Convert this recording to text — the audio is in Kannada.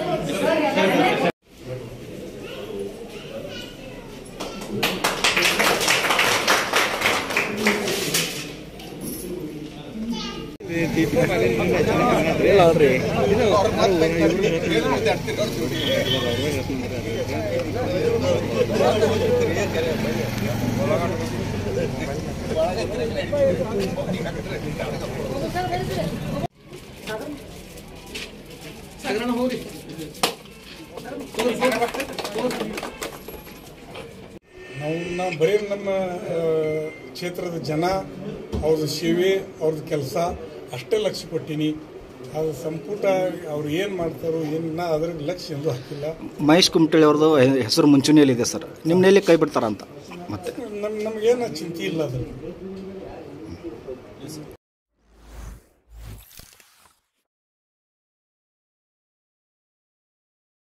ನಾವು ನಾವು ಬರೀ ನಮ್ಮ ಆ, ಕ್ಷೇತ್ರದ ಜನ ಅವ್ರದ್ದು ಸೇವೆ ಅವ್ರದ್ದು ಕೆಲಸ ಅಷ್ಟೇ ಲಕ್ಷ್ಯ ಕೊಟ್ಟೀನಿ ಅದು ಸಂಪುಟ ಅವ್ರು ಏನು ಮಾಡ್ತಾರೋ ಏನು ನಾ ಅದ್ರ ಲಕ್ಷ್ಯ ಎಂದೂ ಹಾಕಿಲ್ಲ ಮಹೇಶ್ ಕುಮಟಳ್ಳಿ ಅವ್ರದ್ದು ಹೆಸರು ಮುಂಚೂಣಿಯಲ್ಲಿದೆ ಸರ್ ನಿಮ್ಮನೆಯಲ್ಲಿ ಕೈ ಬಿಡ್ತಾರಂತ ಮತ್ತೆ ನಮ್ ನಮಗೇನು ಚಿಂತೆ ಇಲ್ಲ ಅದ್ರಲ್ಲಿ